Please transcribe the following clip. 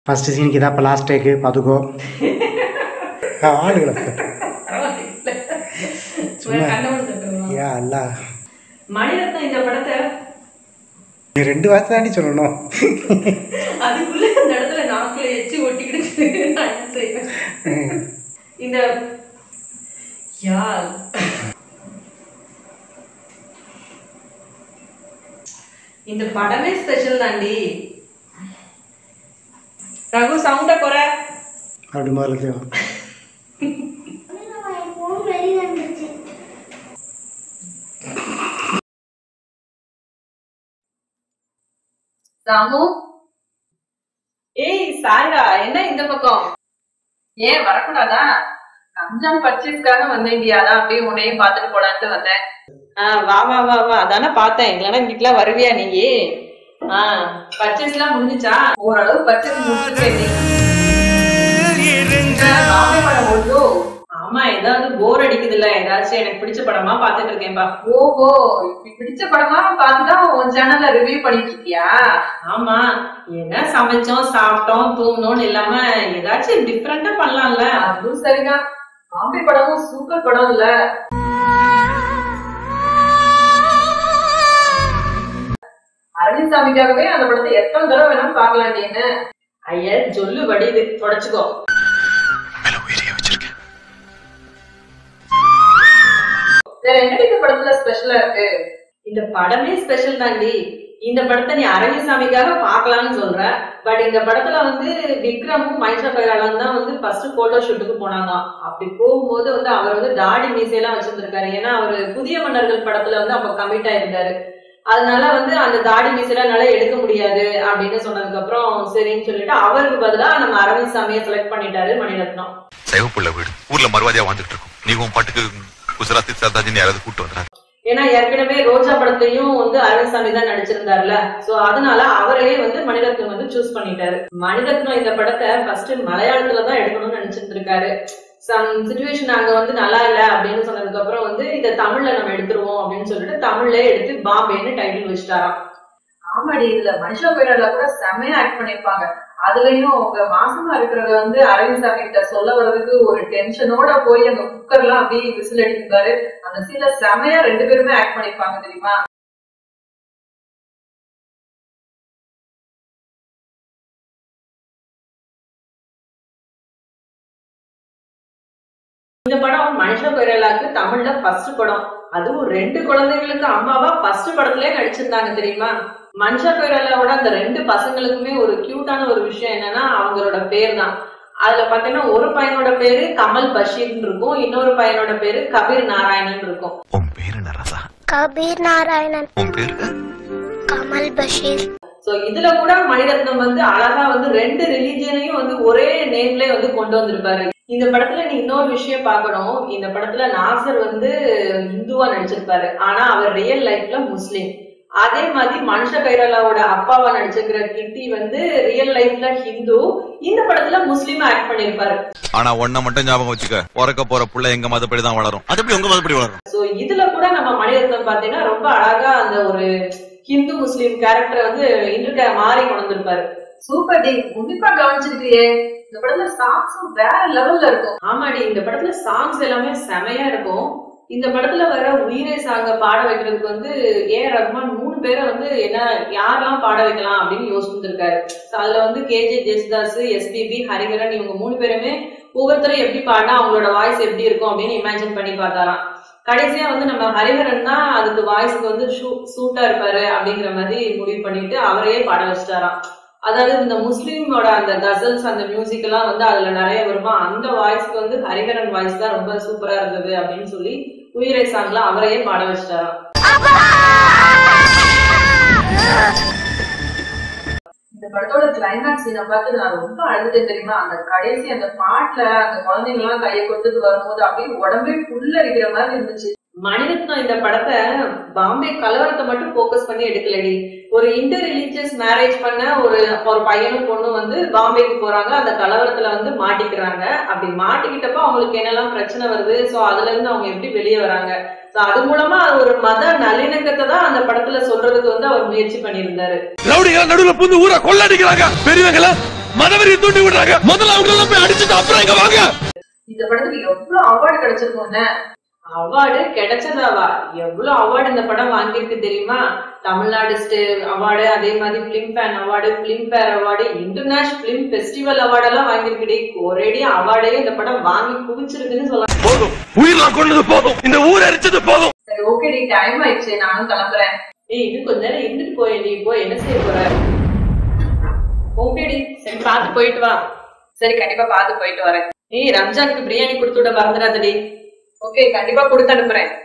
First சீனுக்கு இதான் இப்போ லாஸ்ட் டேக்கு பார்த்துக்கோ ஆளுகளை சும்மா. யா அல்லா மணிரத்னம் இந்த படத்தை நீ ரெண்டு வார்த்தை தாண்டி சொல்லணும் அதுக்குள்ள இந்த இடத்துல நாக்குல எச்சி ஒட்டிக்கிட்டு நான் என்ன செய்வேன் இந்த யா இந்த படமே ஸ்பெஷல் தாண்டி ரகு சவுண்ட குறை அப்படி முதல்ல செய்வோம் ராமு ஏய் சாய்ரா என்ன இந்த பக்கம் ஏன் வரக்கூடாதா ரம்ஜான் பர்ச்சேஸ்க்காக வந்தேன்டியா அதான் அப்படியே உன்னையும் பார்த்துட்டு போலான்ட்டு வந்தேன் ஆஹ் வா வா வா வா அதானே பார்த்தேன் இல்லைன்னா வீட்டுல வருவியா நீ ஆஹ் பர்ச்சேஸ் எல்லாம் முடிஞ்சுச்சா ஓரளவு பர்ச்சேஸ் முடிச்சுட்டேன் நீ ராமே படம் ஓடுதோ ஆமா ஏதாவது போர் அடிக்குது இல்ல ஏதாச்சும் எனக்கு பிடிச்ச படமா பாத்துட்டு இருக்கேன்பா ஓஹோ இப்படி பிடிச்ச படமா பார்த்துதான் உன் சேனல்ல ரிவ்யூ பண்ணிட்டு இருக்கியா ஆமா என்ன சமைச்சோம் சாப்பிட்டோம் தூங்கணும்னு இல்லாம ஏதாச்சும் டிஃப்ரெண்டா பண்ணலாம்ல அதுவும் சரிதான் பாம்பே படமும் சூப்பர் படம் இல்ல அரவிந்த் சாமிக்காகவே அந்த படத்தை எத்தனை தடவை வேணாலும் பார்க்கலாம் நீன்னு ஐயா சொல்லு வடிது தொடச்சுக்கோ வேற என்னடி இந்த படத்துல ஸ்பெஷலா இருக்கு இந்த படமே ஸ்பெஷல் தாண்டி இந்த படத்தை நீ அரவிந்த் சாமிக்காக பார்க்கலாம்னு சொல்ற பட் இந்த படத்துல வந்து விக்ரமும் மைஷா பைராலும் தான் வந்து ஃபர்ஸ்ட் போட்டோ ஷூட்டுக்கு போனாங்க அப்படி போகும்போது வந்து அவர் வந்து தாடி மீசையெல்லாம் வச்சிருந்திருக்காரு ஏன்னா அவர் புதிய மன்னர்கள் படத்துல வந்து அப்ப கமிட் ஆயிருந்தாரு அதனால வந்து அந்த தாடி மீசையெல்லாம் என்னால எடுக்க முடியாது அப்படின்னு சொன்னதுக்கு அப்புறம் சரின்னு சொல்லிட்டு அவருக்கு பதிலா நம்ம அரவிந்த் சாமியை செலக்ட் பண்ணிட்டாரு மணிரத்னம் சிவப்புள்ள வீடு ஊர்ல மறுவாதியா வாழ்ந்துட்டு இருக்கும் நீ உன் பாட்டுக்கு குஜராத்தி சர்தாஜின்னு யாராவது கூட்டு வந்துறாங்க ஏன்னா ஏற்கனவே ரோஜா படத்தையும் வந்து அரவிந்த் சாமி தான் நடிச்சிருந்தாருல சோ அதனால அவரையே வந்து மணிரத்னம் வந்து சூஸ் பண்ணிட்டாரு மணிரத்னம் இந்த படத்தை ஃபர்ஸ்ட் மலையாளத்துல தான் எடுக்கணும்னு நினைச்சிருந்திருக்காரு சம் சுச்சுவேஷன் அங்க வந்து நல்லா இல்ல அப்படின்னு சொன்னதுக்கு அப்புறம் வந்து இத தமிழ்ல நம்ம எடுத்துருவோம் அப்படின்னு சொல்லிட்டு தமிழ்ல எடுத்து பாம்பேன்னு டைட்டில் வச்சுட்டாராம் ஆமாடி இதுல மனுஷா பேரல கூட செமையா ஆக்ட் பண்ணிருப்பாங்க அதுலயும் உங்க மாசமா இருக்கிறத வந்து அரவிந்த் சாமி கிட்ட சொல்ல வர்றதுக்கு ஒரு டென்ஷனோட போய் அந்த குக்கர் எல்லாம் அப்படியே விசில் அடிச்சிருந்தாரு அந்த சீன்ல செமையா ரெண்டு பேருமே ஆக்ட் பண்ணிருப்பாங்க தெரியுமா இந்த படம் மனுஷ கொய்ரலாக்கு தமிழ்ல ஃபர்ஸ்ட் படம் அதுவும் ரெண்டு குழந்தைகளுக்கு அம்மாவா ஃபர்ஸ்ட் படத்திலே நடிச்சிருந்தாங்க தெரியுமா மனுஷா கொய்ரலாவோட அந்த ரெண்டு பசங்களுக்குமே ஒரு கியூட்டான ஒரு விஷயம் என்னன்னா அவங்களோட பேர் தான் அதுல பாத்தீங்கன்னா ஒரு பையனோட பேரு கமல் பஷீர்னு இருக்கும் இன்னொரு பையனோட பேரு கபீர் நாராயணன் இருக்கும் உன் பேரு என்ன ராசா கபீர் நாராயணன் உன் பேரு கமல் பஷீர் சோ இதுல கூட மணிரத்னம் வந்து அழகா வந்து ரெண்டு ரிலீஜியனையும் வந்து ஒரே நேம்ல வந்து கொண்டு வந்திருப்பாரு இந்த படத்துல நீ இன்னொரு விஷயம் பார்க்கணும் இந்த படத்துல நாசர் வந்து இந்துவா நடிச்சிருப்பாரு ஆனா அவர் ரியல் லைஃப்ல முஸ்லீம் அதே மாதிரி மனுஷ கைரலாவோட அப்பாவா நடிச்சிருக்கிற கிட்டி வந்து ரியல் லைஃப்ல ஹிந்து இந்த படத்துல முஸ்லீமா ஆக்ட் பண்ணிருப்பாரு ஆனா ஒன்ன மட்டும் ஞாபகம் வச்சுக்க பிறக்க போற புள்ள எங்க மதப்படி தான் வளரும் அது எப்படி உங்க மதப்படி வளரும் சோ இதுல கூட நம்ம மணிரத்னம் பாத்தீங்கன்னா ரொம்ப அழகா அந்த ஒரு ஹிந்து முஸ்லீம் கேரக்டர் வந்து இன்றுக்க மாறி கொண்டு வந்திருப்பாரு சூப்பர் டி உன்னிப்பா கவனிச்சிருக்கியே இந்த படத்துல சாங்ஸும் வேற லெவல்ல இருக்கும் ஆமாடி இந்த படத்துல சாங்ஸ் எல்லாமே செமையா இருக்கும் இந்த படத்துல வர உயிரே சாங்க பாட வைக்கிறதுக்கு வந்து ஏ ரஹ்மான் மூணு பேரை வந்து என்ன யாரெல்லாம் பாட வைக்கலாம் அப்படின்னு யோசிச்சிருக்காரு அதுல வந்து கேஜே ஜெயசுதாஸ் எஸ்பிபி ஹரிகரன் இவங்க மூணு பேருமே ஒவ்வொருத்தரும் எப்படி பாடினா அவங்களோட வாய்ஸ் எப்படி இருக்கும் அப்படின்னு இமேஜின் பண்ணி பார்த்தாராம் கடைசியா வந்து நம்ம ஹரிஹரன் தான் அதுக்கு வாய்ஸ்க்கு வந்து சூட்டா இருப்பாரு அப்படிங்கிற மாதிரி முடிவு பண்ணிட்டு அவரையே பாட வச்சிட்டாராம் அதாவது இந்த முஸ்லீமோட அந்த கசல்ஸ் அந்த மியூசிக் எல்லாம் வந்து அதுல நிறைய வருமா அந்த வாய்ஸ்க்கு வந்து ஹரிஹரன் வாய்ஸ் தான் ரொம்ப சூப்பரா இருந்தது அப்படின்னு சொல்லி உயிரை சாங்ல அவரையே பாட வச்சிட்டாராம் இந்த படத்தோட கிளைமேக்ஸ் சீனை பார்த்து நான் ரொம்ப அழுதுட்டேன் தெரியுமா அந்த கடைசி அந்த பாட்டுல அந்த குழந்தைங்க எல்லாம் கையை கொடுத்துட்டு வரும்போது அப்படியே உடம்பே புல்ல அடிக்கிற மாதிரி இருந்துச்சு மணிரத்னம் இந்த படத்தை பாம்பே கலவரத்தை மட்டும் ஃபோக்கஸ் பண்ணி எடுக்கலடி ஒரு இன்டர் ரிலீஜியஸ் மேரேஜ் பண்ண ஒரு ஒரு பையனும் பொண்ணும் வந்து பாம்பேக்கு போறாங்க அந்த கலவரத்துல வந்து மாட்டிக்கிறாங்க அப்படி மாட்டிக்கிட்டப்ப அவங்களுக்கு என்னெல்லாம் பிரச்சனை வருது சோ அதுல இருந்து அவங்க எப்படி வெளியே வராங்க சோ அது மூலமா ஒரு மத நல்லிணக்கத்தை தான் அந்த படத்துல சொல்றதுக்கு வந்து அவர் முயற்சி பண்ணியிருந்தாரு ரவுடிகள் நடுவுல புந்து ஊரை கொள்ளடிக்கிறாங்க பெரியவங்கள மதவெறியை தூண்டி விடுறாங்க முதல்ல அவங்க எல்லாம் போய் அடிச்சுட்டு அப்புறம் இங்க வாங்க இந்த படத்துக்கு எவ்வளவு அவார்டு கிடைச்சிருக்கும்ல அவார்டு கிடைச்சதாவா எவ்வளவு அவார்டு இந்த படம் வாங்கியிருக்கு தெரியுமா தமிழ்நாடு ஸ்டே அவார்டு அதே மாதிரி film fan award Filmfare award international film festival award எல்லாம் வாங்கியிருக்குடி ஒரேடி அவார்டே இந்த படம் வாங்கி குவிச்சிருக்குன்னு சொல்லலாம் போதும் உயிரெல்லாம் கொண்டது போதும் இந்த ஊர் அரிச்சது போதும் சரி ஓகே டி டைம் ஆயிடுச்சு நானும் கிளம்புறேன் ஏய் இது கொஞ்ச நேரம் இருந்துட்டு போய் நீ போய் என்ன செய்ய போற ஓகேடி சரி பார்த்து போயிட்டு வா சரி கண்டிப்பா பார்த்து போயிட்டு வரேன் ஏய் ரம்ஜானுக்கு பிரியாணி கொடுத்து விட மறந்துடாதடி ஓகே கண்டிப்பா கொடுத்து அனுப்புறேன்